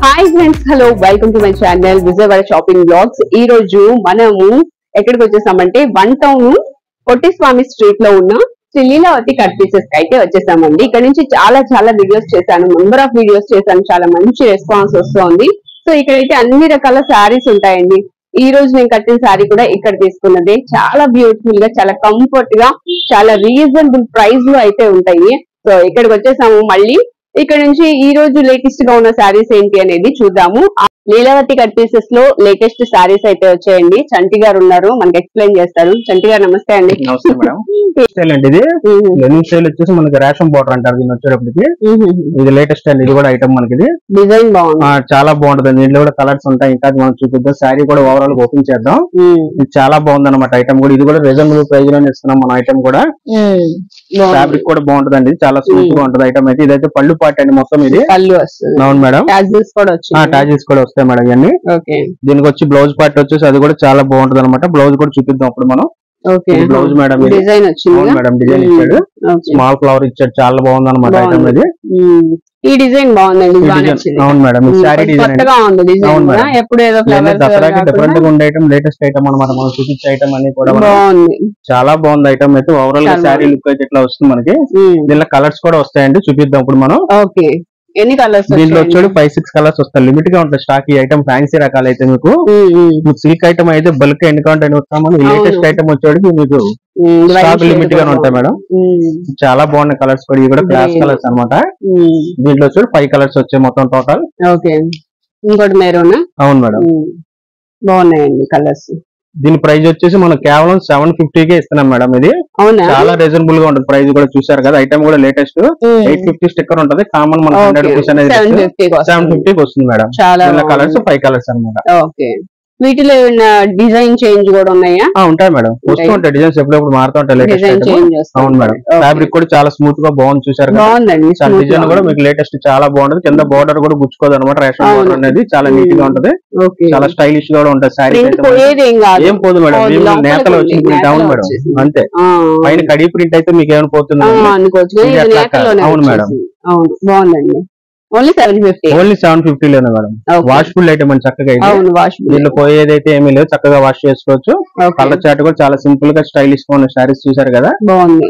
Hi friends hello welcome to my channel Vijayawada shopping blogs ఈ రోజు మనము ఎక్కడికి వచ్చేసామంటే వన్ టౌన్ పొట్టిస్వామి స్ట్రీట్ లో ఉన్న శ్రీ లీలావతి కట్ పీసెస్ కి అయితే వచ్చేసామండి ఇక్కడ నుంచి చాలా చాలా వీడియోస్ చేశాను నెంబర్ ఆఫ్ వీడియోస్ చేశాను చాలా మంచి రెస్పాన్స్ వస్తుంది సో ఇక్కడైతే అన్ని రకాల శారీస్ ఉంటాయండి ఈ రోజు నేను కట్టిన శారీ కూడా ఇక్కడ తీసుకున్నది చాలా బ్యూటిఫుల్ గా చాలా కంఫర్ట్ గా చాలా రీజనబుల్ ప్రైస్ లో అయితే ఉంటాయి సో ఇక్కడికి వచ్చేసాము మళ్ళీ ఇక్కడ నుంచి ఈ రోజు లేటెస్ట్ గా ఉన్న శారీస్ ఏంటి అనేది చూద్దాము ఆ లీలావతి కట్ పీసెస్ లో లేటెస్ట్ శారీస్ అయితే వచ్చాయండి చంటి గారు ఉన్నారు మనకి ఎక్స్ప్లెయిన్ చేస్తారు చంటి గారు నమస్తే అండి నమస్తే మేడం స్టైల్ అండి ఇది లెనిన్ స్టైల్ వచ్చేసి మనకి రేషన్ బోర్డర్ అంటారు దీన్ని వచ్చేటప్పటికి ఇది లేటెస్ట్ అండి ఇది కూడా ఐటమ్ మనకి ఇది డిజైన్ బాగుంది ఆ, చాలా బాగుంటుంది దీంట్లో కూడా కలర్స్ ఉంటాయి ఇంకా అది మనం చూపిద్దాం శారీ కూడా ఓవరాల్ ఓపెన్ చేద్దాం ఉమ్. ఇది చాలా బాగుంది అనమాట ఐటమ్ కూడా ఇది కూడా రీజనబుల్ ప్రైస్ లోనే ఇస్తున్నాం మన ఐటమ్ కూడా బాగుంది. ఫ్యాబ్రిక్ కూడా బాగుంటుంది అండి చాలా స్మూత్ గా ఉంటుంది ఐటమ్ అయితే ఇదైతే పళ్ళు పాట అండి మొత్తం ఇది పళ్ళు వస్తుంది అవును మేడం ట్యాజెస్ కూడా వచ్చింది టాజెస్ కూడా వస్తాయి మేడం ఇవన్నీ ఓకే దీనికి వచ్చి బ్లౌజ్ పార్ట్ వచ్చేసి అది కూడా చాలా బాగుంటుంది అనమాట బ్లౌజ్ కూడా చూపిద్దాం అప్పుడు మనం ఓకే బ్లౌజ్ మేడం ఇది డిజైన్ అవును వచ్చింది మేడం డిజైన్ ఇచ్చాడు స్మాల్ ఫ్లవర్ ఇచ్చాడు చాలా బాగుంది అనమాట ఐటమ్ బాగుంది. ఇది ఈ డిజైన్ బాగుందండి ఈ బాగా డిజైన్ నచ్చింది అవును మేడం ఈ ఉమ్, శారీ కొంచెం డిజైన్ కొత్తగా ఉంది డిజైన్ అవును కూడా మేడం. ఎప్పుడు ఏదో ఇవన్నీ ఫ్లవర్స్ దసరాకి డిఫరెంట్ గా ఉండే ఐటమ్ లేటెస్ట్ ఐటమ్ అనమాట మనం చూపించే ఐటమ్ అన్ని కూడా మనం బాగుంది చాలా బాగుంది ఐటమ్ అయితే ఓవరాల్ గా చాలా శారీ లుక్ అయితే ఇట్లా వస్తుంది మనకి ఉమ్, దీనిలో కలర్స్ కూడా వస్తాయండి చూపిద్దాం ఇప్పుడు మనం ఓకే ఎన్ని కలర్స్ దీంట్లో వచ్చాడు ఫైవ్ సిక్స్ కలర్స్ వస్తాయి లిమిట్ గా ఉంటాయి స్టాక్ ఈ ఐటమ్ ఫ్యాన్సీ రకాలు అయితే మీకు మీకు సిల్క్ ఐటమ్ అయితే బల్క్ ఎన్ని కాంటే వస్తాము ఈ అవును. లేటెస్ట్ ఐటమ్ వచ్చేటికి మీకు స్టాక్ లిమిట్ గా ఉంటాయి మేడం చాలా బాగున్నాయి కలర్స్ కూడా ఇవి కూడా క్లాస్ Green. కలర్స్ అన్నమాట దీంట్లో వచ్చాడు ఫైవ్ కలర్స్ వచ్చాయి మొత్తం టోటల్ ఓకే ఇంకోటి మెరూన్ అవును మేడం బాగున్నాయండి కలర్స్ దీని ప్రైస్ వచ్చేసి మనం కేవలం సెవెన్ ఫిఫ్టీ కే ఇస్తున్నాం మేడం ఇది అవునా చాలా రీజనబుల్ గా ఉంటుంది ప్రైస్ కూడా చూసారు కదా ఐటమ్ కూడా లేటెస్ట్ ఎయిట్ ఫిఫ్టీ స్టిక్కర్ ఉంటుంది కామన్ మన హండ్రెడ్ రూపీస్ అనేది సెవెన్ ఫిఫ్టీ సెవెన్ ఫిఫ్టీకి వస్తుంది మేడం చాలా కలర్స్ ఫైవ్ కలర్స్ అన్నమాట ఓకే వీటిలో ఏమైనా డిజైన్ చేంజ్ కూడా ఉన్నాయా ఆ, ఉంటాయి మేడం వస్తూ ఉంటాయి డిజైన్స్ ఎప్పుడప్పుడు మారుతూ ఉంటాయి లేటెస్ట్ డిజైన్ ఐటమ్ చేంజ్ అవును మేడం ఫ్యాబ్రిక్ కూడా చాలా స్మూత్ గా బాగుంది చూసారు కదా బాగుందండి చాలా smooth డిజైన్ గా కూడా ఉంది. మీకు లేటెస్ట్ చాలా బాగుంటుంది కింద బోర్డర్ కూడా గుచ్చుకోదు అనమాట రేషన్ అవును. బోర్డర్ అనేది చాలా నీట్ గా ఉంటది ఓకే చాలా స్టైలిష్ గా కూడా ఉంటుంది శారీ ప్రింట్ పోయేది ఏం కాదు ఏం పోదు మేడం పోదు, మేము లోపలికి నేతలు ఉంది, వచ్చింది నేతలో డౌన్ మేడం వచ్చేసింది. అంతే ఆ, పైన కడి ప్రింట్ అయితే మీకు ఏమైనా పోతుంది ఆ, అనుకోవచ్చు కానీ ఇది ఇది అట్లా నేతలోనే అవును మేడం. వచ్చేసింది. అవును బాగుందండి only seven fifty only seven fifty లోనే మేడం వాష్ఫుల్ ఐటమ్ అని చక్కగా ఇది అవును వాష్ దీనిలో పోయేదైతే ఏమీ లేదు చక్కగా వాష్ చేసుకోవచ్చు కలర్ చాట్ కూడా చాలా సింపుల్ గా స్టైలిష్ గా ఉన్న శారీస్ చూసారు కదా బాగుంది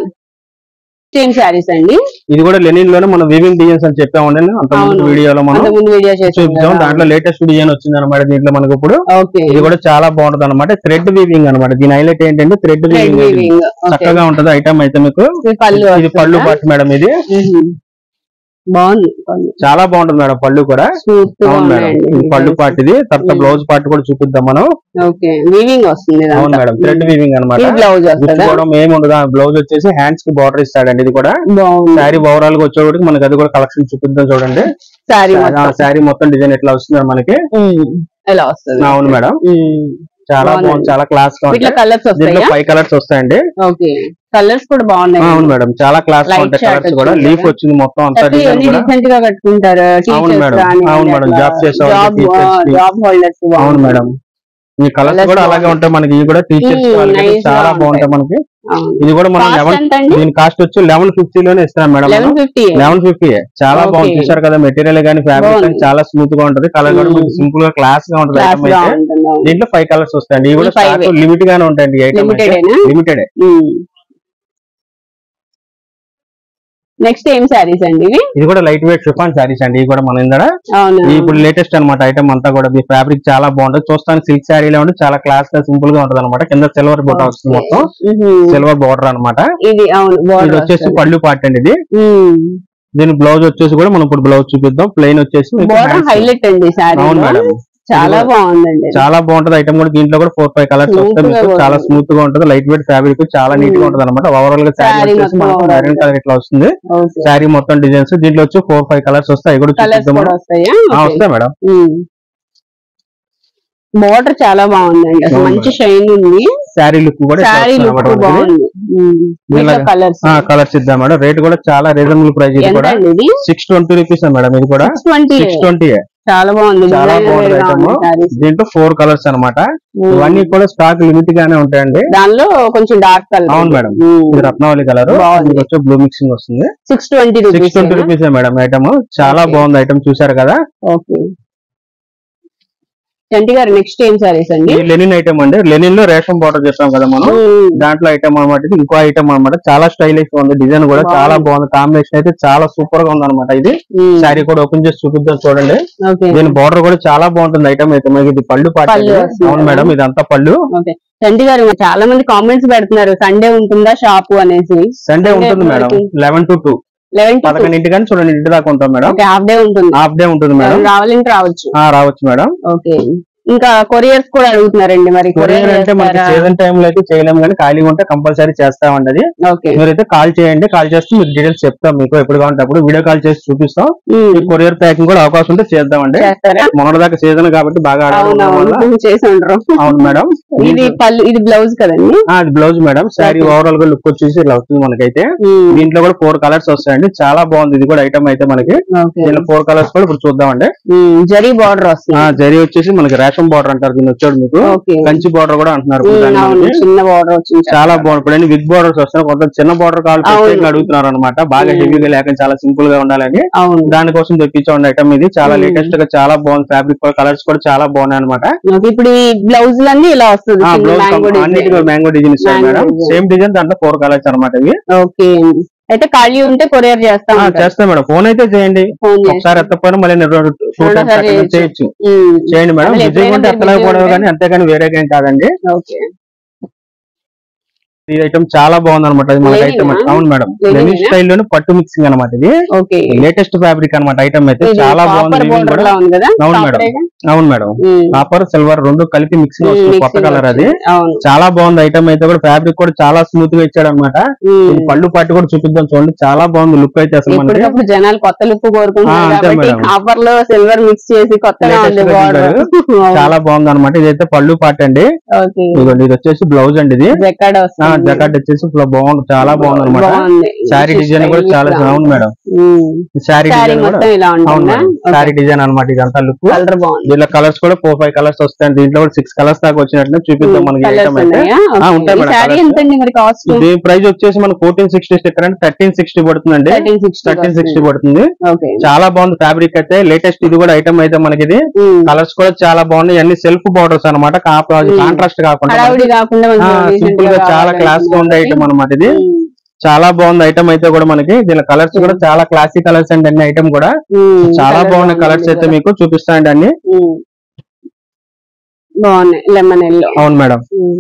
సేమ్ శారీస్ అండి ఇది కూడా లెనిన్ లోనే మనం వివింగ్ డిజైన్స్ అని చెప్పామండి అంత ముందు అవును. వీడియోలో మనం అంత ముందు వీడియో చేసాం చూపించాం దాంట్లో లేటెస్ట్ డిజైన్ వచ్చింది అనమాట దీంట్లో మనకు ఇప్పుడు ఓకే ఇది కూడా చాలా బాగుంటుంది అనమాట థ్రెడ్ వీవింగ్ అనమాట దీని హైలైట్ ఏంటంటే thread thread weaving weaving okay చక్కగా ఉంటది ఐటమ్ అయితే మీకు ఇది పళ్ళు ఇది పళ్ళు వస్తుందా? పాటు మేడం ఇది మ్మ్. బాగుంది పళ్ళు చాలా బాగుంటుంది మేడం పళ్ళు కూడా స్మూత్ గా అవును మేడం ఉన్నాయండి ఇది పళ్ళు పాటు ఇది తర్వాత ఉమ్. బ్లౌజ్ పార్ట్ కూడా చూపిద్దాం మనం ఓకే వీవింగ్ వస్తుంది అవును ఇదంతా. మేడం థ్రెడ్ వీవింగ్ అనమాట ఇది బ్లౌజ్ వస్తుందా గుచ్చుకోవడం ఏమి ఉండదు బ్లౌజ్ వచ్చేసి హ్యాండ్స్ కి బార్డర్ ఇస్తాడండి ఇది కూడా బాగుంది శారీ ఓవరాల్ గా వచ్చేవాడికి మనకి అది కూడా కలెక్షన్ చూపిద్దాం చూడండి శారీ శారీ మొత్తం డిజైన్ ఎట్లా వస్తుంది మనకి ఎలా వస్తుంది అవును మేడం మ్మ్. చాలా బాగుంది. బాగుంది చాలా క్లాస్ గా వీటిలో ఉంటాయి కలర్స్ దీంట్లో వస్తాయా ఫైవ్ కలర్స్ వస్తాయండి ఓకే కలర్స్ కూడా బాగున్నాయి అవును మేడం చాలా క్లాస్ గా Light ఉంటాయి shade కలర్స్ కూడా వచ్చింది లీఫ్ కదా? వచ్చింది మొత్తం అంతా ప్రతి డిజైన్ అన్ని కూడా రీసెంట్ గా కట్టుకుంటారు అవును మేడం. అవును మేడం. Job చేసే వాళ్ళకి, teachers కి. జాబ్ హోల్డర్స్ అవును మేడం ఈ కలర్స్ Colours కూడా అలాగే బాగున్నాయి. ఉంటాయి మనకి ఇవి కూడా టీచర్స్ Hmm, వాళ్ళకి nice గా చాలా ఉంటాయి. బాగుంటాయి మనకి ఇది కూడా మనం కాస్ట్ లెవెన్ ఎంత అండి దీని కాస్ట్ వచ్చి లెవెన్ ఫిఫ్టీ లోనే ఇస్తాం madam eleven fifty eleven fifty చాలా Okay. బాగుంది చూసారు కదా మెటీరియల్ కానీ ఫ్యాబ్రిక్ కానీ బాగుంది. చాలా స్మూత్ గా ఉంటది కలర్ కూడా Hmm. మీకు సింపుల్ గా క్లాస్ గా ఉంటుంది క్లాస్ ఐటమ్ గా అయితే ఉంటుంది అవును. దీంట్లో ఫైవ్ కలర్స్ వస్తాయండి ఇవి కూడా ఈ five స్టాక్ లిమిట్ గానే ఉంటాయండి ఐటమ్ Limited ఏనా? లిమిటెడ్ నెక్స్ట్ ఏం శారీస్ అండి ఇవి ఇది కూడా లైట్ వెయిట్ షిఫాన్ శారీస్ అండి ఇవి కూడా మన ఇందర అవును ఇది ఇప్పుడు లేటెస్ట్ అన్నమాట ఐటమ్ అంతా కూడా ఈ ఫ్యాబ్రిక్ చాలా బాగుంటుంది చూస్తానికి సిల్క్ శారీలో ఉండి చాలా క్లాస్ గా సింపుల్ గా ఉంటది అనమాట కింద సిల్వర్ బుట్ట వస్తుంది మొత్తం మ్మ్. సిల్వర్ బార్డర్ అన్నమాట ఇది అవును ఇది border వచ్చేసి వస్తుంది. పళ్ళు పార్ట్ అండి ఇది మ్మ్. దీని బ్లౌజ్ వచ్చేసి కూడా మనం ఇప్పుడు బ్లౌజ్ చూపిద్దాం ప్లెయిన్ వచ్చేసి మీకు బోర్డర్ hands- హైలైట్ అండి శారీ అవును మేడం చాలా ఇది బాగుందండి చాలా బాగుంటది ఐటమ్ కూడా దీంట్లో కూడా ఫోర్ ఫైవ్ కలర్స్ Smooth వస్తాయి గా మీకు చాలా ఉంటుంది. స్మూత్ గా ఉంటుంది లైట్ వెయిట్ ఫ్యాబ్రిక్ చాలా నీట్ గా Hmm. ఉంటుంది అనమాట ఓవరాల్ గా శారీ Saree వచ్చేసి మొత్తం మనకు overall మెరూన్ కలర్ ఇట్లా వస్తుంది ఓకే శారీ మొత్తం డిజైన్స్ దీంట్లో వచ్చి ఫోర్ ఫైవ్ కలర్స్ వస్తాయి అవి కూడా కలర్స్ చూపిద్దాం కూడా మనం. వస్తాయా ఆ, ఓకే. వస్తాయి మేడం బోర్డర్ చాలా బాగుందండి అసలు అవును మంచి షైన్ ఉంది శారీ లుక్ కూడా ఇట్లా శారీ వస్తుంది లుక్ అన్నమాట మనకి. బాగుంది ఇలాగా- కలర్స్ కలర్స్ ఇద్దాం మేడం రేట్ కూడా చాలా రీజనబుల్ ప్రైస్ ఇది ఎంత కూడా అండి ఇది సిక్స్ ట్వంటీ రూపీస్ మేడం ఇది కూడా సిక్స్ ట్వంటీ సిక్స్ ట్వంటీ చాలా బాగుంది చాలా Designer బాగుంది గా item. ఉంది sarees. దీంట్లో ఫోర్ కలర్స్ అన్నమాట ఉమ్. ఇవన్నీ కూడా స్టాక్ లిమిట్ గానే ఉంటాయండి దానిలో కొంచెం డార్క్ కలర్ అవును మేడం. ఇది రత్నావళి కలర్ బాగుంది. వచ్చి బ్లూ మిక్సింగ్ వస్తుంది six twenty six rupees twenty rupees madam item చాలా Okay. బాగుంది ఐటమ్ చూసారు కదా ఓకే చంటి గారు నెక్స్ట్ ఏం సారీస్ అండి ఈ లెనిన్ ఐటమ్ అండి లెనిన్ లో రేషన్ బార్డర్ చేస్తాం కదా మనం ఉమ్, దాంట్లో ఐటమ్ అనమాట ఇది ఇంకో ఐటమ్ అనమాట చాలా స్టైలిష్ ఉంది డిజైన్ కూడా బాగుంది. చాలా బాగుంది కాంబినేషన్ అయితే చాలా సూపర్ గా ఉంది అనమాట ఇది ఉమ్, శారీ కూడా ఓపెన్ చేసి చూపిద్దాం చూడండి ఓకే దీని బార్డర్ కూడా చాలా బాగుంటుంది ఐటమ్ అయితే మనకి ఇది పళ్ళు పాట పళ్ళు వస్తుంది. అవును మేడం ఇదంతా పళ్ళు ఓకే చంటి గారు చాలా మంది కామెంట్స్ పెడుతున్నారు సండే ఉంటుందా షాపు అనేసి సండే Sunday ఉంటుంది మేడం వరకు. Eleven to two eleven to పదకొండింటి కానీ చూడండి ఇంటి దాకా ఉంటాం మేడం ఓకే హాఫ్ డే ఉంటుంది హాఫ్ డే ఉంటుంది మేడం రావాలంటే రావచ్చు ఆ, రావచ్చు మేడం ఓకే ఇంకా కొరియర్స్ కూడా అడుగుతున్నారండి మరి కొరియర్ అంటే మనకి చేస్తారా? సీజన్ టైం లో అయితే చేయలేము కానీ ఖాళీగా ఉంటే కంపల్సరీ చేస్తామండి అది ఓకే మీరైతే కాల్ చేయండి కాల్ చేస్తే మీకు డీటెయిల్స్ చెప్తాం మీకు ఎప్పుడు కావాలంటే అప్పుడు వీడియో కాల్ చేసి చూపిస్తాం ఉమ్, ఈ కొరియర్ ప్యాకింగ్ కూడా అవకాశం ఉంటే చేద్దామండి చేస్తారా మొన్నటిదాకా సీజన్ కాబట్టి బాగా ఆర్డర్ ఉండడం వల్ల అవునవును చేసి ఉండరు అవును మేడం ఇది పళ్ళు ఇది బ్లౌజ్ కదండి ఆ, అది blouse madam saree Okay. Overall గా లుక్ వచ్చేసి ఇలా వస్తుంది మనకైతే ఉమ్, దీంట్లో కూడా ఫోర్ కలర్స్ వస్తాయండి చాలా బాగుంది ఇది కూడా ఐటమ్ అయితే మనకి ఓకే దీనిలో ఫోర్ కలర్స్ కూడా ఇప్పుడు చూద్దామండి ఉమ్, జరీ బార్డర్ ఆ వస్తుంది జరీ వచ్చేసి మనకి రేషన్ బార్డర్ అంటారు దీన్ని వచ్చాడు మీకు ఓకే కంచి బార్డర్ కూడా అంటున్నారు ఇప్పుడు ఉమ్, దాన్ని అవును మనకి. చిన్న బార్డర్ వచ్చింది చాలా బాగుంది ఇప్పుడు అన్ని బిగ్ బార్డర్స్ వస్తున్నాయి కొంత చిన్న బార్డర్ కావాలి అవును. ప్రత్యేకంగా అడుగుతున్నారు అనమాట బాగా ఉమ్. హెవీగా లేక చాలా సింపుల్ గా ఉండాలని అవును దానికోసం తెప్పించండి ఐటమ్ ఇది చాలా ఉమ్. లేటెస్ట్ గా చాలా బాగుంది ఫ్యాబ్రిక్ కూడా కలర్స్ కూడా చాలా బాగున్నాయి అనమాట ఓకే, ఇప్పుడు ఈ బ్లౌజ్ లన్నీ ఇలా వస్తుంది చిన్న బ్లౌజ్ mango design. అన్నిటికీ మ్యాంగో డిజైన్ ఇస్తారు Mango madam design. Same design దాంట్లో ఫోర్ కలర్స్ అనమాట ఇవి ఓకే అయితే ఖాళీ ఉంటే కొరియర్ చేస్తాం ఆ, చేస్తాం మేడం ఫోన్ అయితే చేయండి ఫోన్ చేసి ఒకసారి ఎత్తపోయినా మళ్ళీ నేను రెండు- two times రెండోసారి ఎత్తకపోయినా చేయొచ్చు. చేయొచ్చు ఉమ్, చేయండి మేడం అసలు బిజీగా ఎప్పుడైనా ఉంటే మీరు ఎత్తలేకపోవడం busy కానీ అంతేగాని వేరే ఏం కాదండి ఓకే ఈ ఐటమ్ చాలా బాగుంది అనమాట ఇది మనకి Lenin ఐటమ్ ఆ? అవును మేడం Lenin లెనిన్ ఏనా? స్టైల్ లోనే పట్టు మిక్సింగ్ అనమాట ఇది ఓకే లేటెస్ట్ ఫ్యాబ్రిక్ అనమాట ఐటమ్ అయితే ఇది చాలా బాగుంది కాపర్ weaving బోర్డర్ కూడా లా ఉంది కదా అవును Copper మేడం. ఏగా? అవును మేడం ఉమ్, కాపర్ సిల్వర్ రెండు కలిపి మిక్సింగ్ ఉమ్, వస్తుంది కొత్త mixing కలర్ అది వచ్చింది. అవును చాలా బాగుంది ఐటమ్ అయితే కూడా ఫ్యాబ్రిక్ కూడా చాలా స్మూత్ గా ఇచ్చాడు అనమాట ఉమ్, పళ్ళు పట్టు కూడా చూపిద్దాం చూడండి చాలా బాగుంది లుక్ అయితే అసలు మనకి ఎప్పటికప్పుడు జనాలు కొత్త లుక్ ఆ, కోరుకుంటున్నారు అంతే కాబట్టి మేడం. కాపర్ లో సిల్వర్ మిక్స్ చేసి కొత్తగా Latest ఉంది గా బార్డర్ చాలా బాగుంది అనమాట ఇదైతే పళ్ళు పాట అండి ఓకే ఇదిగోండి ఇది వచ్చేసి బ్లౌజ్ అండి ఇది జకాడ్ ఆ, వస్తుంది జకాట్ వచ్చేసి ఇట్లా బాగుంది చాలా బాగుంది అనమాట బాగుంది శారీ డిజైన్ కూడా చాలా అవును మేడం శారీ శారీ డిజైన్ కూడా మొత్తం ఇలా అవును ఉంటుందా మేడం శారీ డిజైన్ అనమాట ఇదంతా లుక్ కలర్ బాగుంది దీంట్లో కలర్స్ కూడా ఫోర్ ఫైవ్ కలర్స్ వస్తాయి దీంట్లో కూడా సిక్స్ కలర్స్ దాకా వచ్చినట్టు చూపిద్దాం మనకి కలర్స్ ఐటమ్ అయితే ఉన్నాయా ఆ, ఉంటాయి మేడం శారీ colours. ఎంత అండి మరి కాస్ట్ దీని ప్రైస్ వచ్చేసి మనకు ఫోర్టీన్ సిక్స్టీ స్టిక్కర్ అంటే థర్టీన్ సిక్స్టీ పడుతుందండి థర్టీన్ సిక్స్టీ థర్టీన్ సిక్స్టీ పడుతుంది ఓకే చాలా బాగుంది ఫ్యాబ్రిక్ అయితే లేటెస్ట్ ఇది కూడా ఐటమ్ అయితే మనకి ఇది కలర్స్ కూడా చాలా బాగున్నాయి అన్ని సెల్ఫ్ బార్డర్స్ అనమాట Hmm. కాంట్రాస్ట్ కాకుండా హడావుడి కాకుండా కొంచెం decent సింపుల్ గా చాలా కావాలి క్లాస్ గా ఉండే ఐటమ్ అనమాట ఇది ఉమ్, చాలా బాగుంది ఐటమ్ అయితే కూడా మనకి దీని కలర్స్ కూడా చాలా క్లాసిక్ కలర్స్ అండి అన్ని ఐటమ్ కూడా ఉమ్, చాలా colour బాగున్నాయి బాగుంది కలర్స్ అయితే కూడా. మీకు చూపిస్తాయండి అన్ని ఉమ్. బాగున్నాయి లెమన్ ఎల్లో అవును మేడం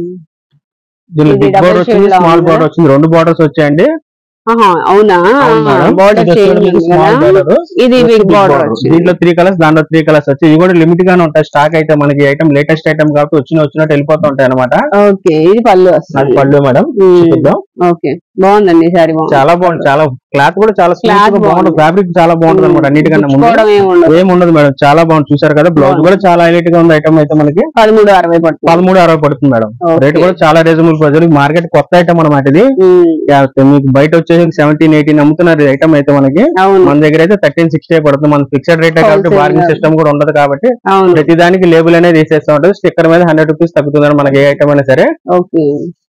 దీనిలో ఇది బిగ్ double బార్డర్ వచ్చింది shade లా స్మాల్ ఉందా? బార్డర్ వచ్చింది రెండు బార్డర్స్ వచ్చాయండి అవునా అవును మేడం. బార్డర్ ఇది వచ్చేసి చేంజ్ small border. ఇది ఇది బిగ్ big బార్డర్ border. వచ్చింది దీంట్లో త్రీ కలర్స్ దాంట్లో త్రీ కలర్స్ వచ్చి ఇవి కూడా లిమిట్ గానే ఉంటాయి స్టాక్ అయితే మనకి ఐటమ్ లేటెస్ట్ ఐటమ్ కాబట్టి వచ్చిన వచ్చినట్టు వెళ్ళిపోతూ ఉంటాయి అనమాట ఓకే ఇది పళ్ళు అది వస్తుంది పళ్ళు మేడం ఉమ్, చూద్దాం ఓకే బాగుందండి సారీ బాగుంది చాలా బాగుంది చాలా క్లాత్ కూడా చాలా స్మూత్ Cloth గా బాగుంటుంది బాగుంది. ఫ్యాబ్రిక్ చాలా బాగుంటుంది అనమాట అన్నిటికన్నా ముందు గుచ్చుకోవడం ఏమి ఉండదు ఏం ఉండదు మేడం చాలా బాగుంది చూసారు కదా బ్లౌజ్ బాగుంది. కూడా చాలా హైలైట్ గా ఉంది ఐటమ్ అయితే మనకి పదమూడు అరవై పడుతుంది పదమూడు అరవై పడుతుంది మేడం Okay. రేట్ కూడా చాలా రీజనబుల్ ప్రైస్ మార్కెట్ కొత్త ఐటమ్ అనమాట ఇది ఉమ్, యా, మీకు బయట వచ్చేసి సెవెంటీన్ ఎయిటీన్ అమ్ముతున్నారు ఐటమ్ అయితే మనకి అవును మన దగ్గర అయితే థర్టీన్ సిక్స్టీ పడుతుంది మన ఫిక్స్డ్ రేట్ కాబట్టి Wholesale బార్గింగ్ గా. సిస్టమ్ కూడా ఉండదు కాబట్టి అవును ప్రతి దానికి లేబుల్ అనేది వేసేస్తా ఉంటుంది స్టిక్కర్ మీద హండ్రెడ్ రూపీస్ తగ్గుతుంది మనకి ఏ ఐటమ్ అయినా సరే ఓకే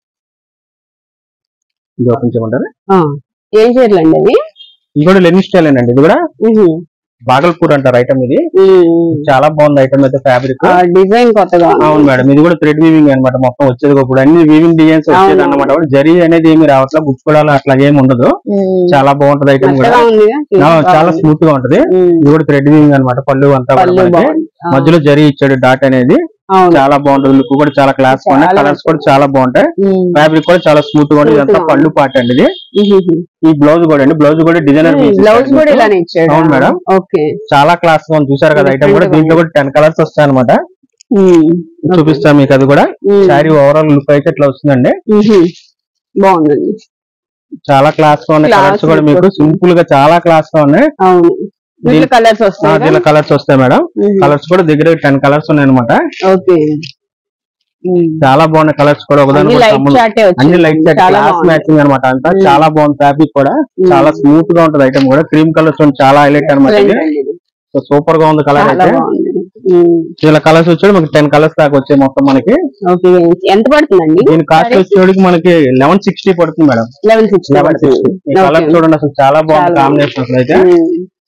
ఇది ఓపెన్ చేయమంటారు ఆ, ఏం చేయర్లండి అది ఇది కూడా లెనిన్ స్టైల్ అండి ఇది కూడా ఉహు, బాగల్పూర్ అంటారు ఐటమ్ ఇది ఉమ్, చాలా బాగుంది ఐటమ్ అయితే ఫ్యాబ్రిక్ ఆ డిజైన్ కొత్తగా ఉంది. అవును మేడం ఇది కూడా థ్రెడ్ వీవింగ్ అన్నమాట మొత్తం వచ్చేది ఇప్పుడు అన్ని వీవింగ్ డిజైన్స్ వచ్చేది అవును. అనమాట జరీ అనేది ఏమి రావట్లా గుచ్చుకోవడాలు అట్లా ఏమి ఉండదు ఉమ్, చాలా బాగుంటది ఐటమ్ కూడా మెత్తగా ఉంది ఆ, చాలా స్మూత్ గా ఉంటది ఇది కూడా థ్రెడ్ వీవింగ్ అన్నమాట పళ్ళు అంతా కూడా పళ్ళు మనకి బాగుంది ఆ, మధ్యలో జరీ ఇచ్చాడు డాట్ అనేది అవును చాలా బాగుంటది లుక్ కూడా చాలా క్లాస్ గా ఉన్నాయి చాలా కలర్స్ కూడా చాలా బాగుంటాయి ఉమ్, ఫ్యాబ్రిక్ కూడా చాలా స్మూత్ గా ఉంది ఇదంతా Smooth గా పళ్ళు పాట అండి ఇది ఉహు, ఉహు. ఈ బ్లౌజ్ కూడా అండి బ్లౌజ్ కూడా డిజైనర్ ఉమ్, బ్లౌజ్ కూడా ఇలానే ఇచ్చాడు అవును మేడం. ఓకే చాలా క్లాస్ గా ఉంది చూసారు కదా ఐటమ్ కూడా Different గా దీంట్లో కూడా టెన్ కలర్స్ వస్తాయి అనమాట ఉమ్, చూపిస్తాం మీకు అది కూడా ఉమ్, శారీ ఓవరాల్ లుక్ అయితే ఇట్లా వస్తుందండి ఉహు. బాగుందండి చాలా క్లాస్ గా ఉన్నాయి Class కలర్స్ కూడా look మీకు వస్తుంది. సింపుల్ గా చాలా క్లాస్ గా ఉన్నాయి అవును దీంట్లో దీని- కలర్స్ ఆ, వస్తాయి దీనిలో కలర్స్ వస్తాయి మేడం ఉహు. కలర్స్ కూడా దగ్గర టెన్ కలర్స్ ఉన్నాయి అనమాట ఓకే ఉమ్. చాలా బాగున్నాయి కలర్స్ కూడా ఒకదాని అన్ని కూడా లైట్ సంబంధం- చాటే అన్ని వచ్చింది లైట్ చాలా క్లాస్ బాగుంది. మ్యాచింగ్ అనమాట అంతా ఉమ్. చాలా బాగుంది ఫ్యాబ్రిక్ కూడా ఉమ్. చాలా స్మూత్ గా ఉంటది ఐటమ్ కూడా క్రీమ్ కలర్స్ చాలా హైలైట్ అనమాట Trend ఇది అండి ఇది. సూపర్ గా ఉంది కలర్ చాలా అయితే బాగుంది ఉమ్. ఇలా కలర్స్ వచ్చాడు మనకి టెన్ కలర్స్ దాకా వచ్చాయి మొత్తం మనకి ఓకే ఎంత పడుతుందండి దీని కాస్ట్ వచ్చేటికి మనకి లెవెన్ సిక్స్టీ పడుతుంది madam eleven sixty eleven sixty ఈ కలర్ చూడండి అసలు చాలా బాగుంది చాలా కాంబినేషన్ అసలు అయితే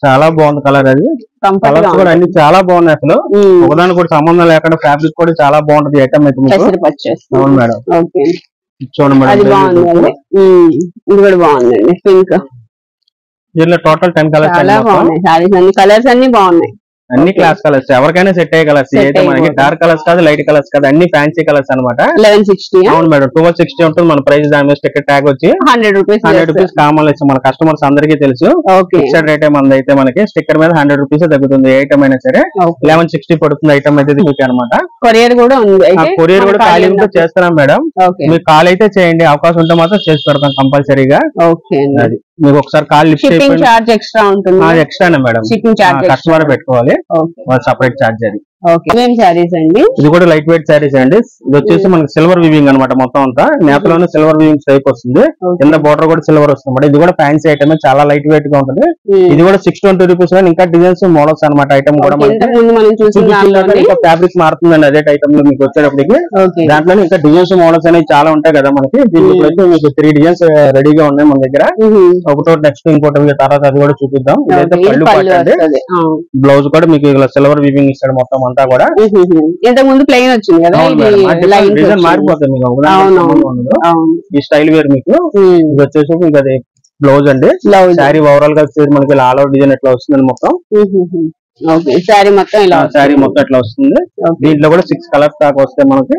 చాలా బాగుంది కలర్ అది కంఫర్ట్ కలర్స్ కూడా అన్ని చాలా బాగున్నాయి అసలు ఒకదానికి కూడా సంబంధం లేకుండా ఫ్యాబ్రిక్ కూడా చాలా బాగుంటది ఐటమ్ అయితే మీకు పెసరి పచ్చేస్తుంది అవును మేడం ఓకే చూడండి అది బాగుంది మేడం అండి ఉమ్, ఇది కూడా బాగుందండి పింక్ దీనిలో టోటల్ టెన్ కలర్స్ చాలా బాగున్నాయి సారీస్ అన్ని కలర్స్ అన్ని బాగున్నాయి అన్ని క్లాస్ కలర్స్ ఎవరికైనా సెట్ అయ్యే కలర్స్ Set అయితే మనకి అయిపోతాయి. డార్క్ కలర్స్ కాదు లైట్ కలర్స్ కాదు అన్ని ఫ్యాన్సీ కలర్స్ అన్నమాట లెవెన్ సిక్స్టీ అవును మేడం ట్వెల్వ్ సిక్స్టీ ఉంటుంది మన ప్రైస్ దాని మీద స్టిక్కర్ ట్యాగ్ వచ్చి hundred rupees hundred rupees common ఇస్తాం మన కస్టమర్స్ అందరికీ తెలుసు ఓకే ఫిక్స్డ్ రేట్ మంది అయితే మనకి స్టిక్కర్ మీద హండ్రెడ్ రూపీస్ తగ్గుతుంది ఏ ఐటమ్ అయినా సరే లెవెన్ సిక్స్టీ పడుతుంది ఐటమ్ అయితే మీకు అనమాట కొరియర్ కూడా ఉంది అయితే కొరియర్ కూడా మన ఖాళీ ఖాళీ ఉంటే చేస్తున్నాం మేడం ఓకే మీకు కాల్ అయితే చేయండి అవకాశం ఉంటే మాత్రం చేసి పెడతాం కంపల్సరీగా ఓకే అది మీకు ఒకసారి కాల్ లిఫ్ట్ షిప్పింగ్ అయిపోయింది చార్జ్ ఎక్స్ట్రా ఉంటుంది అది ఎక్స్ట్రానే మేడం షిప్పింగ్ చార్జ్ కస్టమర్ పెట్టుకోవాలి ఓకే సపరేట్ చార్జ్ అది ఓకే ఏమేం సారీస్ అండి ఇది కూడా లైట్ వెయిట్ శారీస్ అండి ఇది వచ్చేసి మనకి సిల్వర్ వివింగ్ అన్నమాట మొత్తం అంతా నేతలోనే సిల్వర్ వివింగ్ టైప్ వస్తుంది కింద బోర్డర్ కూడా సిల్వర్ వస్తుంది ఇది కూడా ఫ్యాన్సీ ఐటమ్ చాలా లైట్ వెయిట్ గా ఉంటుంది ఇది కూడా సిక్స్ ట్వంటీ రూపీస్ ఇంకా డిజైన్స్ మోడల్స్ అన్నమాట ఐటమ్ కూడా మనకి ఇంతకు ముందు మనం చూసిన చూపించిన దాంట్లోనే ఇంకా ఫ్యాబ్రిక్ మారుతుందండి అదే ఐటమ్ లో మీకు వచ్చేటప్పటికి ఓకే దాంట్లో ఇంకా డిజైన్స్ మోడల్స్ అనేవి చాలా ఉంటాయి కదా మనకి దీంట్లో అయితే మీకు త్రీ డిజైన్స్ రెడీగా ఉన్నాయి మన దగ్గర ఒకటో నెక్స్ట్ ఇంకోటి మీకు తర్వాత అది కూడా చూపిద్దాం ఇదైతే పళ్ళు పాట అండి బ్లౌజ్ కూడా మీకు ఇలా సిల్వర్ వీవింగ్ ఇస్తాడు మొత్తం అంతా కూడా ఇంతకు ముందు ప్లెయిన్ వచ్చింది కదా ఇది లైన్స్ డిజైన్ మారిపోతుంది మీకు ఒకదానికి అవును. సంబంధం ఉండదు. ఈ స్టైల్ వేర్ మీకు ఇది వచ్చేసి మీకు అది బ్లౌజ్ అండి బ్లౌజ్ శారీ ఓవరాల్ గా వచ్చేసి మనకి ఆల్ అవుట్ డిజైన్ ఎట్లా వస్తుంది మొత్తం ఓకే శారీ మొత్తం ఇలా శారీ మొత్తం ఎట్లా వస్తుంది ఓకే దీంట్లో కూడా సిక్స్ కలర్స్ దాకా వస్తాయి మనకి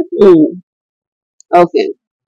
ఓకే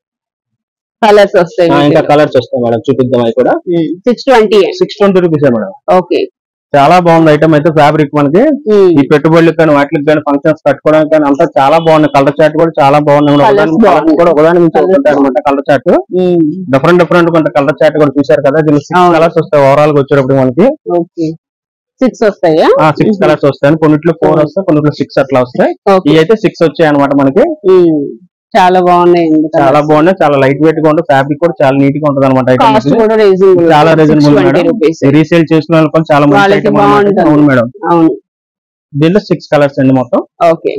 కలర్స్ వస్తాయి ఆ, ఇంకా కలర్స్ వస్తాయి మేడం చూపిద్దాం అవి కూడా six twenty six twenty rupees madam okay చాలా బాగుంది ఐటమ్ అయితే ఫ్యాబ్రిక్ మనకి ఈ పెట్టుబడులకు కానీ వాటికి కానీ ఫంక్షన్స్ కట్టుకోవడానికి కానీ అంతా చాలా బాగుంది కలర్ చాట్ కూడా చాలా బాగుంది Colours ఒకదాని- బాగున్నాయి. కూడా ఒకదాని నుంచి Colours ఒకటి అనమాట కలర్ చాట్ డిఫరెంట్ డిఫరెంట్ కొంత కలర్ చాట్ కూడా చూసారు కదా దీనిలో సిక్స్ అవును. కలర్స్ వస్తాయి ఓవరాల్ గా వచ్చేటప్పుడు మనకి ఓకే సిక్స్ వస్తాయా సిక్స్ కలర్స్ వస్తాయి కొన్నిట్లో ఫోర్ వస్తాయి కొన్నిట్లో సిక్స్ అట్లా వస్తాయి ఓకే ఇవి అయితే సిక్స్ వచ్చాయి అనమాట మనకి చాలా బాగున్నాయండి చాలా బాగున్నాయి చాలా లైట్ వెయిట్ గా ఉంటుంది ఫ్యాబ్రిక్ కూడా చాలా నీట్ గా ఉంటుంది అనమాట కాస్ట్ కూడా రీజనబుల్ చాలా reasonable twenty madam. Rupees resale చేసుకునే వాళ్ళకి కూడా చాలా మంచి వాళ్ళకి item అన్నమాట. బాగుంటుంది. అవును మేడం అవును దీంట్లో సిక్స్ కలర్స్ అండి మొత్తం ఓకే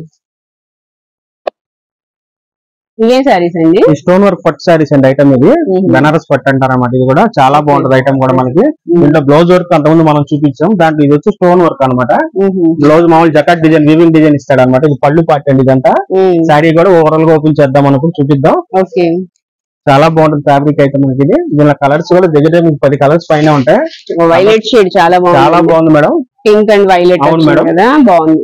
ఇవే సారీస్ అండి ఈ స్టోన్ వర్క్ పట్టు సారీస్ అండి ఐటమ్ ఇది బెనారస్ పట్టు అంటారు అన్నమాట ఇది కూడా చాలా బాగుంటది ఐటమ్ కూడా మనకి దీంట్లో బ్లౌజ్ వర్క్ అంతకుముందు మనం చూపించాం దాంట్లో ఇది వచ్చి స్టోన్ వర్క్ అన్నమాట బ్లౌజ్ మామూలు జకాట్ డిజైన్ వీవింగ్ డిజైన్ ఇస్తాడు అనమాట ఇది పళ్ళు పార్ట్ అండి ఇదంతా శారీ కూడా ఓవరాల్ గా ఓపెన్ చేద్దాం అనుకుని చూపిద్దాం ఓకే చాలా బాగుంటుంది ఫ్యాబ్రిక్ అయితే మనకి ఇది దీనిలో కలర్స్ కూడా దగ్గర దగ్గర మీకు పది కలర్స్ పైన ఉంటాయి వైలెట్ షేడ్ చాలా చాలా బాగుంది బాగుంది మేడం పింక్ అండ్ వైలెట్ అవును మేడం. కదా బాగుంది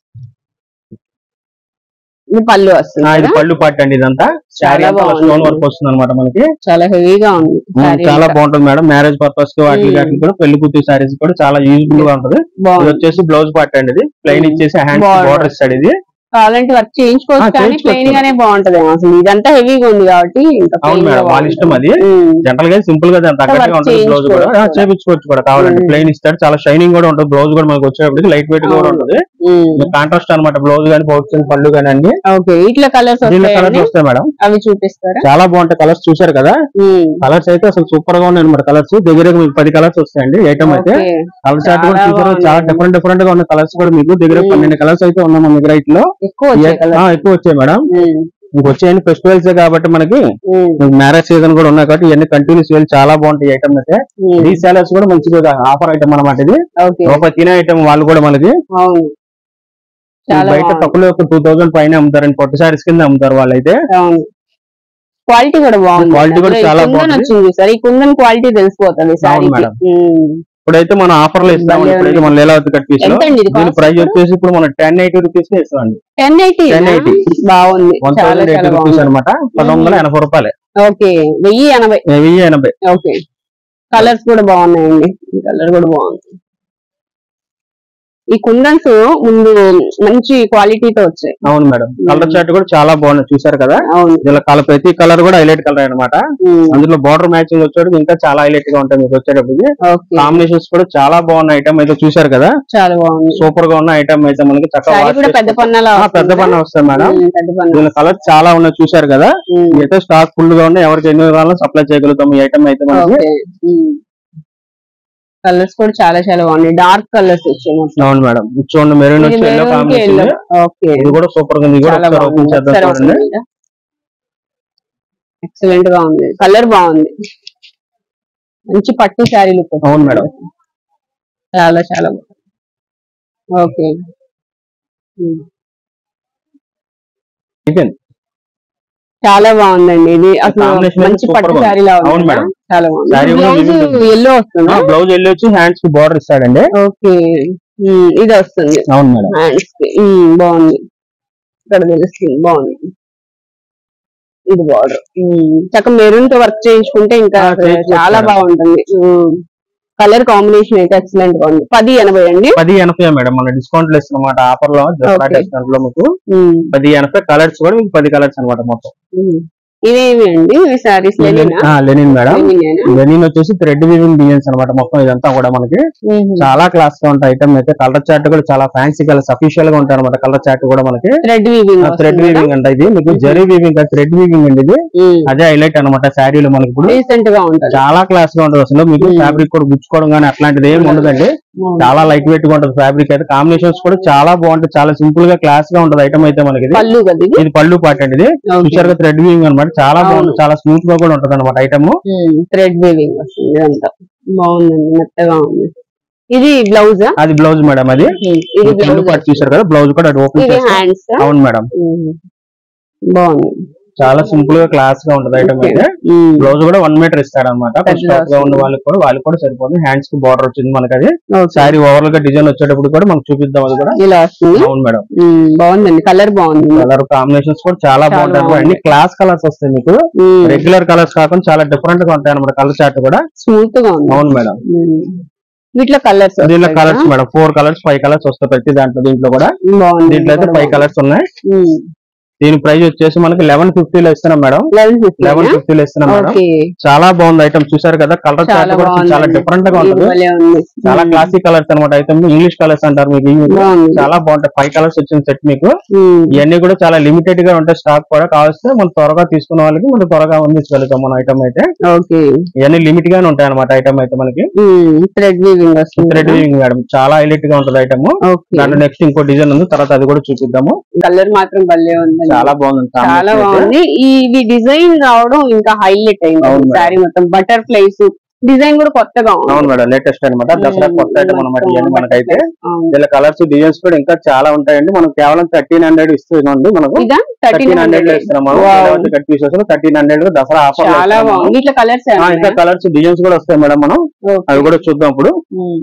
ఇది పళ్ళు ఆ, వస్తుంది ఇది కదా? పళ్ళు పార్ట్ అండి ఇదంతా శారీ చాలా బాగుంది. స్టోన్ వర్క్ వస్తుంది అనమాట మనకి చాలా హెవీగా ఉంది saree చాలా అంతా. బాగుంటుంది మేడం మ్యారేజ్ పర్పస్ కి వాటికి మ్మ్. వాటికి కూడా పెళ్లి కూతురు సారీస్ కూడా చాలా యూజ్ఫుల్ గా ఉంటుంది ఇది బాగుంది వచ్చేసి బ్లౌజ్ పార్ట్ అండి ఇది ప్లెయిన్ మ్మ్. ఇచ్చేసి హ్యాండ్ Border. బార్డర్ ఇస్తాడు ఇది కావాలంటే వర్క్ చేయించుకోవచ్చు ఆ, కానీ చేయించుకోవచ్చు. ప్లెయిన్ గానే బాగుంటది అసలు ఇదంతా హెవీగా ఉంది కాబట్టి ఇంకా అవును plain గా మేడం వాళ్ళ బాగుంటది. ఇష్టం అది ఉమ్. జనరల్ గా సింపుల్ గా దాని తగ్గట్టుగా work ఉంటుంది బ్లౌజ్ కూడా ఆ, చేయించుకోవచ్చు. చేపించుకోవచ్చు కూడా కావాలంటే మ్మ్. ప్లెయిన్ ఇస్తాడు చాలా షైనింగ్ కూడా ఉంటుంది బ్లౌజ్ కూడా మనకి వచ్చేటప్పటికి లైట్ వెయిట్ కూడా అవును. ఉంటుంది ఉమ్. కాంట్రాస్ట్ అనమాట బ్లౌజ్ కానీ పౌచ్ పళ్ళు కానీ అన్ని ఓకే ఇట్లా కలర్స్ దీనిలో కలర్స్ వస్తాయండి వస్తాయి మేడం అవి చూపిస్తారా చాలా బాగుంటాయి కలర్స్ చూసారు కదా ఉమ్. కలర్స్ అయితే అసలు సూపర్ గా ఉన్నాయి అనమాట కలర్స్ దగ్గర మీకు పది కలర్స్ వస్తాయండి ఐటమ్ అయితే ఓకే. కలర్ చార్ట్ కూడా చాలా చూసారు బాగున్నాయి. చాలా డిఫరెంట్ డిఫరెంట్ గా ఉన్న కలర్స్ కూడా మీకు దగ్గర మ్మ్. పన్నెండు కలర్స్ అయితే ఉన్నాయి మన దగ్గర ఇట్లో ఎక్కువ వచ్చాయి ఆ, కలర్స్ ఎక్కువ వచ్చాయి మేడం ఇంక వచ్చేయండి ఫెస్టివల్స్ కాబట్టి మనకి మ్యారేజ్ సీజన్ కూడా ఉన్నాయి కాబట్టి ఇవన్నీ కంటిన్యూ సేల్ చాలా బాగుంటాయి ఐటమ్ అయితే ఈ సేలర్స్ కూడా మంచిగా ఆఫర్ ఐటమ్ అనమాట ఇది ఓకే రూపాయి తినే ఐటమ్ వాళ్ళు కూడా మనకి అవును చాలా బయట బాగుంది. తక్కువలో టూ థౌసండ్ పైన అమ్ముతారండి పొట్టు సారీస్ కింద అమ్ముతారు వాళ్ళైతే అవును క్వాలిటీ కూడా బాగుంది Quality కూడా అందులో ఈ చాలా కుందన్ బాగుంది. వచ్చింది సార్ ఈ కుందన్ క్వాలిటీ తెలిసిపోతుంది సారీకి మేడం. ఉమ్. ఇప్పుడైతే మనం ఆఫర్లు ఇస్తాం భలే ఇప్పుడైతే ఉంది. మన లీలావతి కట్ పీస్ లో ఎంత అండి ఇది దీని cost? ప్రైస్ వచ్చేసి ఇప్పుడు మనం టెన్ ఎయిటీ రూపీస్ ఇస్తామండి టెన్ ఎయిటీ 1080. బాగుంది వన్ చాలా థౌసండ్ ఎయిటీ చాలా రూపీస్ బాగుంది అనమాట పది వందల ఎనభై రూపాయలు ఓకే వెయ్యి ఎనభై వెయ్యి ఎనభై ఓకే కలర్స్ కూడా బాగున్నాయండి ఈ కలర్ కూడా బాగుంది ఈ కుందన్స్ ముందు మంచి క్వాలిటీతో వచ్చాయి అవును మేడం కలర్ చార్ట్ కూడా చాలా బాగుంది చూసారు కదా అవును ఇందులో కలర్ ప్రతి కలర్ కూడా హైలైట్ కలర్ అన్నమాట ఉమ్. అందులో బార్డర్ మ్యాచింగ్ వచ్చేటప్పుడు ఇంకా చాలా హైలైట్ గా ఉంటాయి మీకు వచ్చేటప్పటికి ఓకే కాంబినేషన్స్ కూడా చాలా బాగున్న ఐటమ్ అయితే చూసారు కదా చాలా బాగుంది సూపర్ గా ఉన్న ఐటమ్ అయితే మనకి చక్కగా శారీ wash కూడా పెద్ద చేసుకోవచ్చు. పన్నలా ఆ, పెద్ద పన్న వస్తాయి మేడం పెద్ద పన్న దీనిలో కలర్ చాలా ఉన్నాయి చూసారు కదా అయితే స్టాక్ ఫుల్ గా ఉన్నాయి ఎవరికి ఎన్ని కావాలో సప్లై చేయగలుగుతాం ఈ ఐటమ్ అయితే మనకి ఓకే కలర్స్ కూడా చాలా చాలా బాగున్నాయి డార్క్ కలర్స్ వచ్చాయి మొత్తం అవును మేడం ఇది చూడండి మెరూన్ ఇది వచ్చి ఎల్లో మెరూన్ కి కాంబినేషన్ yellow. ఓకే ఇది కూడా సూపర్ గా ఉంది ఇది కూడా చాలా ఒకసారి బాగుంది ఓపెన్ చేద్దాం ఒకసారి చూడండి ఎక్సలెంట్ గా ఉంది కలర్ బాగుంది మంచి పట్టు శారీ లుక్ అవును మేడం చాలా చాలా బాగుంది ఓకే అయిపోయింది చాలా బాగుందండి ఇది అసలు Combination మంచి super పట్టు గా ఉంది. శారీ లా అవును ఉంది మేడం. చాలా బాగుంది Saree కూడా బ్లౌజ్ weaving ఉంది. ఎల్లో వస్తుందా బ్లౌజ్ వెళ్ళి వచ్చి హ్యాండ్స్ కి బార్డర్ ఇస్తాడండి ఓకే ఉమ్, ఇది వస్తుంది అవును మేడం హ్యాండ్స్ కి ఉమ్, బాగుంది ఇక్కడ తెలుస్తుంది బాగుంది ఇది బార్డర్ చక్కగా మెరూన్ తో వర్క్ చేయించుకుంటే ఇంకా ఆ, చేయించుకోవచ్చు చాలా మేడం. బాగుంటుంది కలర్ కాంబినేషన్ అయితే ఎక్సలెంట్ గా ఉంది పది ఎనభై అండి పది ఎనభై మేడం మన డిస్కౌంట్ లో ఇస్తున్నమాట ఆఫర్ లో దసరా Okay. డిస్కౌంట్ లో మీకు ఉమ్, పది ఎనభై కలర్స్ కూడా మీకు పది కలర్స్ అనమాట మొత్తం ఉమ్. ఇవేమి అండి ఇవి సారీస్ లెనినా ఆ, లెనిన్ మేడం లెనినేనా? లెనిన్ వచ్చేసి థ్రెడ్ వీవింగ్ డిజైన్స్ అనమాట మొత్తం ఇదంతా కూడా మనకి ఉమ్. చాలా క్లాస్ గా ఉంటాయి ఐటమ్ అయితే కలర్ చార్ట్ కూడా చాలా ఫ్యాన్సీ కలర్స్ అఫీషియల్ గా ఉంటాయి అనమాట కలర్ చార్ట్ కూడా మనకి థ్రెడ్ వీవింగ్ థ్రెడ్ వీవింగ్ అంటే ఇది మీకు జరీ వీవింగ్ థ్రెడ్ వీవింగ్ అండి ఇది అదే హైలైట్ అనమాట శారీలో మనకి ఇప్పుడు డీసెంట్ గా ఉంటది చాలా క్లాస్ గా ఉంటుంది అసలు మీకు Hmm. ఫ్యాబ్రిక్ కూడా గుచ్చుకోవడం కానీ అట్లాంటిది ఏమి ఉండదండి చాలా లైట్ వెయిట్ గా ఉంటుంది ఫ్యాబ్రిక్ అయితే కాంబినేషన్స్ కూడా చాలా బాగుంటుంది చాలా సింపుల్ గా క్లాస్ గా ఉంటుంది ఐటమ్ అయితే మనకి ఇది. పళ్ళు కదా ఇది ఇది పళ్ళు పాట అండి ఇది Okay. చూసారుగా థ్రెడ్ వీవింగ్ అనమాట చాలా అవును. బాగుంటుంది చాలా స్మూత్ గా కూడా ఉంటుంది అనమాట ఐటమ్ థ్రెడ్ వీవింగ్ వస్తుంది ఇదంతా బాగుందండి మెత్తగా ఉంది ఇది బ్లౌజ్ అది బ్లౌజ్ మేడం అది ఇది పళ్ళు పాట బ్లౌజ్ చూసారు కదా బ్లౌజ్ కూడా అది ఓపెన్ ఇది చేస్తే హ్యాండ్స్ అవును మేడం బాగుంది చాలా సింపుల్ గా క్లాస్ గా ఉంటుంది ఐటమ్ అయితే ఉమ్. బ్లౌజ్ కూడా వన్ మీటర్ ఇస్తాడు అనమాట పెద్ద గా ఉన్న వస్తుంది. వాళ్ళకి కూడా వాళ్ళకి కూడా సరిపోతుంది హ్యాండ్స్ కి బార్డర్ వచ్చింది మనకి అది Okay. శారీ ఓవరాల్ గా డిజైన్ వచ్చేటప్పుడు కూడా మనకు చూపిద్దాం అది కూడా ఇలా వస్తుంది అవును మేడం ఉమ్, బాగుందండి కలర్ బాగుంది కలర్ కాంబినేషన్స్ కూడా చాలా చాలా బాగుంటాయి బాగుంది. అన్ని క్లాస్ కలర్స్ వస్తాయి మీకు ఉమ్, రెగ్యులర్ కలర్స్ కాకుండా చాలా డిఫరెంట్ గా ఉంటాయి అనమాట కలర్ చార్ట్ కూడా స్మూత్ గా ఉంది అవును మేడం ఉమ్. వీటిలో కలర్స్ దీంట్లో colours madam four colours five colours వస్తాయి ప్రతి దాంట్లో దీంట్లో కూడా బాగుంది దీంట్లో అయితే ఫైవ్ కలర్స్ ఉన్నాయి ఉమ్, దీని ప్రైస్ వచ్చేసి మనకి లెవెన్ ఫిఫ్టీలో ఇస్తున్నాం మేడం లెవెన్ ఫిఫ్టీ లెవెన్ ఫిఫ్టీలో ఇస్తున్నాం మేడం ఓకే చాలా బాగుంది ఐటమ్ చూసారు కదా కలర్ చార్ట్ చాలా కూడా చాలా బాగుంది డిఫరెంట్ గా ఇది ఉంటుంది భలే ఉంది చాలా ఉమ్, క్లాసిక్ కలర్స్ అనమాట ఐటమ్ ఇంగ్లీష్ కలర్స్ అంటారు మీకు ఇవి బాగుంది చాలా బాగుంటాయి ఫైవ్ కలర్స్ వచ్చిన సెట్ మీకు ఉమ్, ఇవన్నీ కూడా చాలా లిమిటెడ్ గా ఉంటాయి స్టాక్ కూడా కావస్తే మనం త్వరగా తీసుకున్న వాళ్ళకి మనం త్వరగా అందించగలుగుతాం మన ఐటమ్ అయితే ఓకే ఇవన్నీ లిమిట్ గానే ఉంటాయి అనమాట ఐటమ్ అయితే మనకి థ్రెడ్ వీవింగ్ వస్తుంది థ్రెడ్ వీవింగ్ మేడం చాలా హైలైట్ గా ఉంటుంది ఐటమ్ ఓకే దాంట్లో నెక్స్ట్ ఇంకో డిజైన్ ఉంది తర్వాత అది కూడా చూపిద్దాము కలర్ మాత్రం భలే ఉంది చాలా బాగుంది చాలా combination అయితే. బాగుంది ఈ ఇవి డిజైన్ రావడం ఇంకా హైలైట్ అయింది అవును మేడం. శారీ మొత్తం బటర్ఫ్లైస్ డిజైన్ కూడా కొత్తగా ఉంది అవును మేడం లేటెస్ట్ అనమాట దసరా కొత్త ఐటమ్ అనమాట ఇవన్నీ మనకైతే అవును. ఇలా కలర్స్ డిజైన్స్ కూడా ఇంకా చాలా ఉంటాయండి మనం కేవలం థర్టీన్ హండ్రెడ్ ఇస్తున్నాండి మనకు ఇదా థర్టీన్ థర్టీన్ హండ్రెడ్ లో హండ్రెడ్ ఇస్తున్నాం మనం Wow. Cut pieces thirteen hundred లో దసరా ఆఫర్ చాలా బాగుంది ఇట్లా కలర్స్ ఇంకా కలర్స్ డిజైన్స్ కూడా వస్తాయి మేడం మనం అవి కూడా చూద్దాం ఇప్పుడు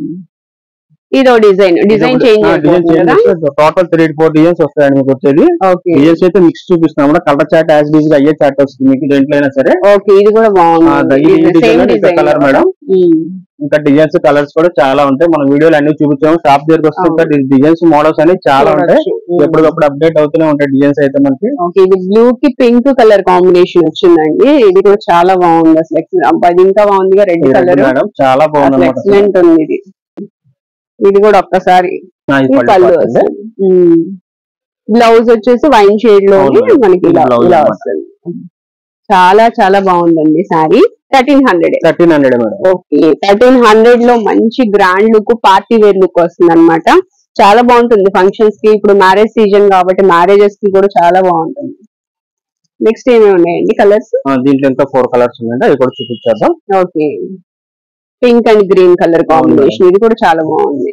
ఇదో డిజైన్ డిజైన్ చేంజ్ డిజైన్ కదా టోటల్ త్రీ ఫోర్ డిజైన్స్ వస్తాయండి మీకు వచ్చేది ఓకే డిజైన్స్ అయితే మిక్స్ చూపిస్తున్నాం కలర్ చాట్ యాజ్ డీజ్ గా అయ్యే చాట్ వస్తుంది మీకు దేంట్లో అయినా సరే ఓకే ఇది కూడా ఆ, బాగుంది ఈ సేమ్ design లో ఇంకా డిజైన్ కలర్ మేడం ఇంకా డిజైన్స్ కలర్స్ కూడా చాలా ఉంటాయి మన వీడియోలు అన్ని చూపించాము షాప్ దగ్గరకు వస్తే ఇంకా డిజైన్స్ మోడల్స్ అనేవి చాలా ఉంటాయి ఎప్పటికప్పుడు అప్డేట్ అవుతూనే ఉంటాయి డిజైన్స్ అయితే మనకి ఓకే ఇది బ్లూ కి పింక్ కలర్ కాంబినేషన్ వచ్చిందండి ఇది కూడా చాలా బాగుంది అసలు excellent. అబ్బా, ఇది ఇంకా బాగుందిగా రెడ్ ఈ కలర్ రెండు మేడం చాలా బాగుంది అసలు అనమాట ఎక్సలెంట్ ఉంది ఇది ఇది కూడా ఒక్కసారి ఈ పళ్ళు వస్తుంది బ్లౌజ్ వచ్చేసి వైన్ షేడ్ లో అవును మేడం. మనకి ఇలా ఇది blouse ఇలా అన్నమాట. వస్తుంది చాలా చాలా బాగుందండి saree thirteen hundred thirteen hundred madam okay thirteen hundred లో మంచి grand look party wear look వస్తుంది అనమాట చాలా బాగుంటుంది ఫంక్షన్స్ కి ఇప్పుడు మ్యారేజ్ సీజన్ కాబట్టి మ్యారేజెస్ కి కూడా చాలా బాగుంటుంది నెక్స్ట్ ఏమేమి ఉన్నాయండి కలర్స్ ఆ, దీంట్లో ఇంకా ఫోర్ కలర్స్ ఉన్నాయండి అవి కూడా చూపించేద్దాం okay pink and green colour combination ఇది కూడా చాలా బాగుంది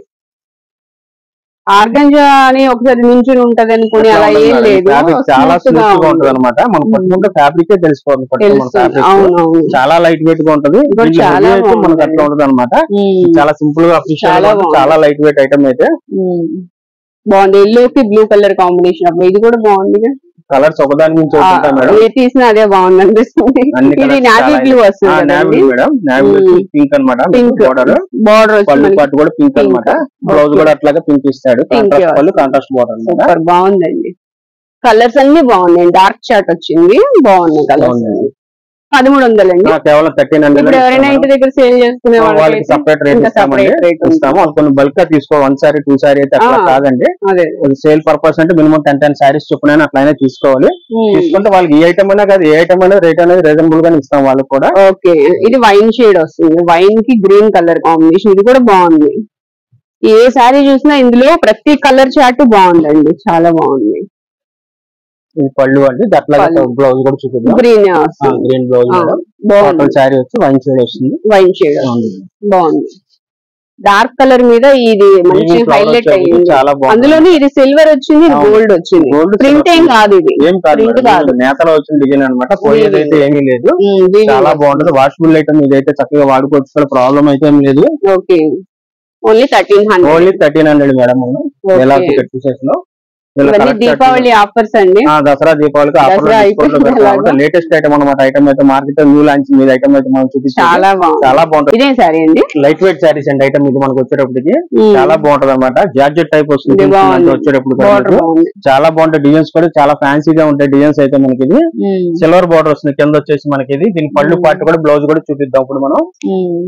ఆర్గంజా అని ఒకసారి నించుని ఉంటది అనుకుని అలా ఏం లేదు Fabric చాలా Smooth గా స్మూత్ గా ఉంది. ఉంటది అనమాట మనం పట్టుకుంటే ఫ్యాబ్రిక్ తెలిసిపోతుంది పట్టుకున్న తెలుస్తుంది fabric. అవునవును చాలా లైట్ వెయిట్ గా ఉంటది ఇది కూడా దీంట్లో చాలా heavy అయితే మనకు బాగుంది. అట్లా ఉంటది అనమాట ఉమ్. చాలా సింపుల్ గా అఫీషియల్ చాలా గా బాగుంది. చాలా లైట్ వెయిట్ ఐటమ్ అయితే ఉమ్. బాగుంది ఎల్లోకి బ్లూ కలర్ కాంబినేషన్ అబ్బా ఇది కూడా బాగుంది కలర్స్ ఒకదాని నుంచి ఒకటి ఉంటాయి మేడం ఏ తీసినా అదే బాగుంది అనిపిస్తుంది అన్ని ఇది colours నావీ చాలా బ్లూ నావీ వస్తుంది మేడం నావీ ఉమ్. పింక్ అనమాట పింక్ బోర్డర్ బార్డర్ వచ్చి పళ్ళు మనకి పాటు కూడా పింక్ Pink. అనమాట బ్లౌజ్ Okay. కూడా అట్లాగే పింక్ ఇస్తాడు Pink కాంట్రాస్ట్ వస్తుంది. పళ్ళు కాంట్రాస్ట్ బోర్డర్ అనమాట సూపర్ బాగుందండి కలర్స్ అన్ని బాగున్నాయి డార్క్ చాట్ వచ్చింది బాగున్నాయి కలర్స్ బాగుంది. పదమూడు వందలండి ఆ, కేవలం థర్టీన్ ఇప్పుడు ఎవరైనా ఇంటి హండ్రెడ్ దగ్గర సేల్ చేసుకునే వాళ్ళకి వాళ్ళకి సపరేట్ రేట్ ఇంకా ఇస్తామండి separate rate ఉంది. ఇస్తాము అది కొన్ని బల్క్ గా తీసుకో వన్ సారీ టూ సారీ అయితే అట్లా ఆ. కాదండి అదే సేల్ పర్పస్ అంటే మినిమం టెన్ టెన్ సారీస్ చొప్పున అట్లయినా తీసుకోవాలి ఉమ్. తీసుకుంటే వాళ్ళకి ఏ ఐటమ్ అయినా కాదు ఏ ఐటమ్ అయినా రేట్ అనేది రీజనబుల్ గానే ఇస్తాం వాళ్ళకి కూడా ఓకే ఇది వైన్ షేడ్ వస్తుంది వైన్ కి గ్రీన్ కలర్ కాంబినేషన్ ఇది కూడా బాగుంది ఏ సారీ చూసినా ఇందులో ప్రతి కలర్ చార్ట్ బాగుందండి చాలా బాగుంది ఇది పళ్ళు అండి అట్లాగే పళ్ళు. బ్లౌజ్ కూడా చూపిద్దాం గ్రీన్ వస్తుంది గ్రీన్ బ్లౌజ్ ఆ, మేడం బాగుంది టోటల్ శారీ వచ్చి వైన్ షేడ్ వస్తుంది వైన్ షేడ్ బాగుంది. బాగుంది డార్క్ కలర్ మీద ఇది మంచి Weaving flower హైలైట్ వచ్చేది అయ్యింది చాలా బాగుంది అందులోనే ఇది సిల్వర్ వచ్చింది అవును. గోల్డ్ వచ్చింది గోల్డ్ ప్రింట్ ఏం కాదు ఇది ఏం కాదు print మేడం. కాదు. ఇది నేతలో వచ్చిన డిజైన్ అనమాట పోయేదైతే ఏమీ లేదు చాలా బాగుంటది వాషబుల్ ఐటమ్ ఇదైతే చక్కగా వాడుకోవచ్చు కూడా ప్రాబ్లం అయితే ఏం లేదు okay only thirteen hundred only thirteen hundred madam ఎలా పీసెస్ లో ఇలా ఇవన్నీ correct దీపావళి ఆఫర్స్ అండి ఆ, దసరా దీపావళికి దసరా అయిపోయింది అలాగా. లేటెస్ట్ ఐటమ్ అనమాట ఐటమ్ అయితే మార్కెట్ న్యూ లాంచ్ మీద ఐటమ్ అయితే మనం చూపించాం చాలా బాగుంది చాలా బాగుంటది ఇదే సారీ అండి లైట్ వెయిట్ శారీస్ అండి ఐటమ్ ఇది మనకు వచ్చేటప్పటికి ఉమ్. చాలా బాగుంటది అనమాట జార్జెట్ టైప్ వస్తుంది ఇది బాగుంది. అంటే వచ్చేటప్పుడు కూడా Border మీకు. బాగుంది చాలా బాగుంటాయి డిజైన్స్ కూడా చాలా ఫ్యాన్సీగా ఉంటాయి డిజైన్స్ అయితే మనకి ఇది ఉమ్. సిల్వర్ బార్డర్ వస్తుంది కింద వచ్చేసి మనకి ఇది దీని పళ్ళు Hmm. పార్ట్ కూడా బ్లౌజ్ కూడా చూపిద్దాం ఇప్పుడు మనం ఉమ్.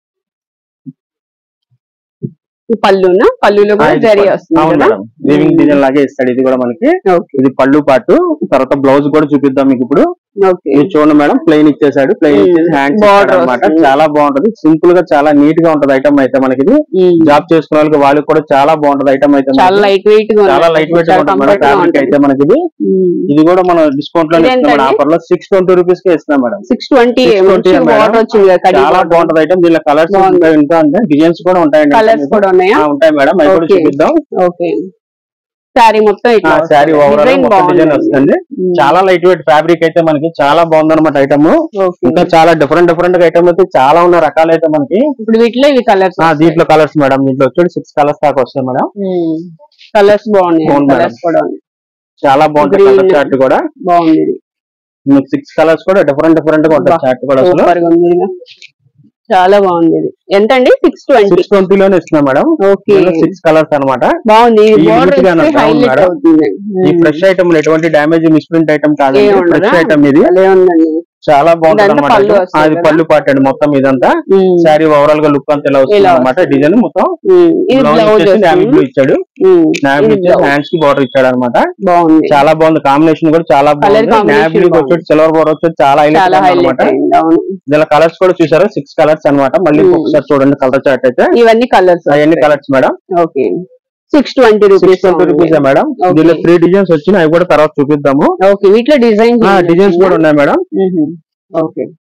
ఈ పళ్ళునా పళ్ళులో ఆ, కూడా ఇది జరీ పళ్ళు. వస్తుంది అవును కదా మేడం వీవింగ్ డిజైన్ లాగే ఇస్తాడు ఇది కూడా మనకి ఓకే ఇది పళ్ళు పాటు తర్వాత బ్లౌజ్ కూడా చూపిద్దాం మీకు ఇప్పుడు ఓకే ఇది చూడండి మేడం ప్లెయిన్ ఇచ్చేసాడు ప్లెయిన్ Hmm. ఇచ్చేసి హ్యాండ్స్ Border అనమాట వస్తుంది. చాలా బాగుంటది సింపుల్ గా చాలా నీట్ గా ఉంటది ఐటమ్ అయితే మనకి ఇది ఉమ్. జాబ్ చేసుకునే వాళ్ళకి వాళ్ళకి కూడా చాలా బాగుంటది ఐటమ్ అయితే చాలా మనకి. లైట్ వెయిట్ గా చాలా ఉంది. లైట్ వెయిట్ చాలా ఉంటుంది comfort గా ఫ్యాబ్రిక్ ఉంటుంది. అయితే మనకి ఇది ఉమ్. ఇది కూడా మనం డిస్కౌంట్ లో ఇదెంతండి? ఇస్తున్నాం ఆఫర్ లో సిక్స్ ట్వంటీ రూపీస్ కి ఇస్తున్నాం madam six twenty 620 madam. Border వచ్చింది కదా కడి చాలా బాగుంటది ఐటమ్ దీనిలో కలర్స్ బాగుంది. ఉంటాయి ఇంకా అంటే డిజైన్స్ కూడా ఉంటాయండి కలర్స్ కూడా ఉన్నాయా ఆ, ఉంటాయి మేడం అవి కూడా Okay. చూపిద్దాం ఓకే శారీ మొత్తం ఇట్లా శారీ వస్తుంది. ఓవరాల్ Design మొత్తం డిజైన్ బాగుంది. వస్తుంది ఉమ్. చాలా లైట్ వెయిట్ ఫ్యాబ్రిక్ అయితే మనకి చాలా బాగుంది అనమాట ఐటమ్ ఓకే ఇంకా చాలా డిఫరెంట్ డిఫరెంట్ ఐటమ్ అయితే చాలా ఉన్న రకాలు అయితే మనకి ఇప్పుడు వీటిలో ఇవి కలర్స్ ఆ, దీంట్లో కలర్స్ మేడం దీంట్లో వచ్చి సిక్స్ కలర్స్ దాకా వస్తాయి మేడం కలర్స్ బాగున్నాయి అవును మేడం. కలర్స్ కూడా ఉన్నాయి. చాలా బాగుంటుంది Green. కలర్ చార్ట్ కూడా బాగుంది ఇది మీకు సిక్స్ కలర్స్ కూడా డిఫరెంట్ డిఫరెంట్ గా ఉంటుంది బా. చార్ట్ కూడా అసలు సూపర్ గా ఉంది ఇది. చాలా బాగుంది ఇది ఎంత అండి సిక్స్ ట్వంటీ సిక్స్ ట్వంటీ లోనే ఇస్తున్నాం మేడం ఓకే సిక్స్ కలర్స్ అన్నమాట బాగుంది ఇది ఈ బార్డర్ limit గానే ఉంది. అవును హైలైట్ మేడం. అవుతుంది ఈ ఫ్రెష్ ఐటమ్ ఎటువంటి డామేజ్ మిస్ప్రింట్ ఐటమ్ కాదండి ఏం ఉండదా? ఫ్రెష్ ఐటమ్ ఇది అదే ఉందండి చాలా బాగుంటుంది ఇదంతా అనమాట పళ్ళు వస్తుంది అది కదా? పళ్ళు పాట అండి మొత్తం ఇదంతా ఉమ్. శారీ ఓవరాల్ గా లుక్ అంతా ఇలా వస్తుంది ఇలా అనమాట డిజైన్ మొత్తం ఉమ్. ఇది బ్లౌజ్ బ్లౌజ్ వచ్చేసి నావీ బ్లూ ఇచ్చాడు నావీ ఇది ఇచ్చేసి blouse. హ్యాండ్స్ కి బార్డర్ ఇచ్చాడు అనమాట బాగుంది చాలా బాగుంది కాంబినేషన్ కూడా చాలా బాగుంది combination నావీ బ్లూ బాగుంది. వచ్చి సిల్వర్ బార్డర్ వచ్చి చాలా హైలైట్ చాలా అనమాట హైలైట్ అయింది అవును దీనిలో కలర్స్ కూడా చూసారు సిక్స్ కలర్స్ అన్నమాట మళ్ళీ Hmm. ఒకసారి చూడండి కలర్ చార్ట్ అయితే ఇవన్నీ కలర్స్ అవన్నీ colours madam okay six twenty six rupees twenty rupees madam Okay. దీనిలో త్రీ డిజైన్స్ వచ్చినాయి అవి కూడా తర్వాత చూపిద్దాము ఓకే వీటిలో డిజైన్ డిజైన్స్ కూడా ఉన్నాయి మేడం ఓకే